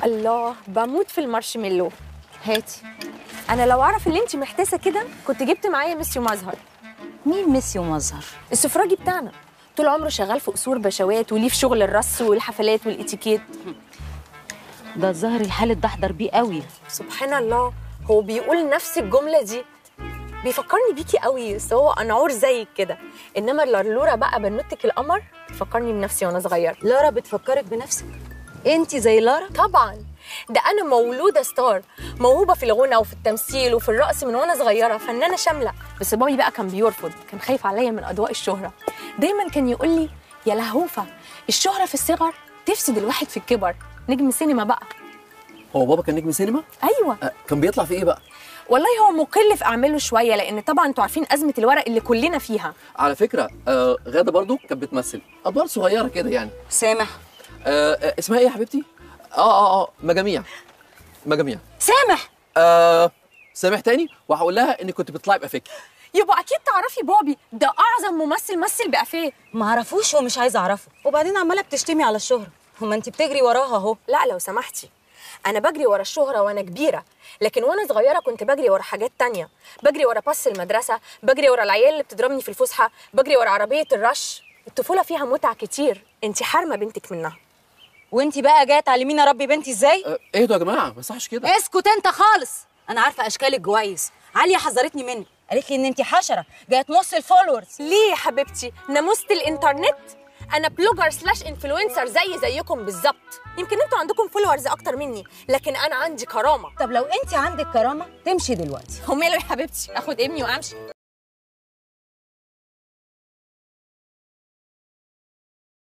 الله بموت في المارشميلو هاتي انا لو اعرف اللي انت محتاسه كده كنت جبت معايا ميسيو مظهر مين ميسي ومظهر السفراجي بتاعنا طول عمره شغال في قصور بشوات وليه في شغل الرص والحفلات والاتيكيت ده الظاهر الحال اتدحضر بيه قوي سبحان الله هو بيقول نفس الجمله دي بيفكرني بيكي قوي بس هو انعور زيك كده انما اللرلوره بقى بنوتك القمر بتفكرني بنفسي وانا صغير لارا بتفكرك بنفسك انت زي لارا طبعا ده انا مولوده ستار موهوبه في الغنى وفي التمثيل وفي الرقص من وانا صغيره فنانه شامله بس بابي بقى كان بيرفض كان خايف عليا من اضواء الشهره دايما كان يقول لي يا لهوفه الشهره في الصغر تفسد الواحد في الكبر نجم سينما بقى هو بابا كان نجم سينما ايوه آه، كان بيطلع في ايه بقى والله هو مقل في اعماله شويه لان طبعا انتوا عارفين ازمه الورق اللي كلنا فيها على فكره آه غاده برضو كانت بتمثل ادوار صغيره كده يعني سامح آه آه، اسمها ايه يا حبيبتي اه اه اه مجاميع مجاميع سامح آه سامح تاني وهقول لها انك كنت بتطلعي بافكي يبقى اكيد تعرفي بابي ده اعظم ممثل مثل بقفاه ما اعرفوش ومش عايزه اعرفه وبعدين عماله بتشتمي على الشهره هما انت بتجري وراها اهو لا لو سمحتي انا بجري ورا الشهره وانا كبيره لكن وانا صغيره كنت بجري ورا حاجات تانية بجري ورا باص المدرسه بجري ورا العيال اللي بتضربني في الفسحه بجري ورا عربيه الرش الطفوله فيها متعه كتير انت حارمه بنتك منها وانت بقى جايه تعلميني اربي بنتي ازاي آه اهدوا يا جماعه ما يصحش كده اسكت انت خالص انا عارفه اشكالك كويس عليا حذرتني منك قالت لي ان انت حشره جايه تمص الفولورز ليه يا حبيبتي ناموسه الانترنت انا بلوجر سلاش انفلونسر زي زيكم بالظبط يمكن انتوا عندكم فولورز اكتر مني لكن انا عندي كرامه طب لو انت عندك كرامه تمشي دلوقتي وماله يا حبيبتي اخد ابني وامشي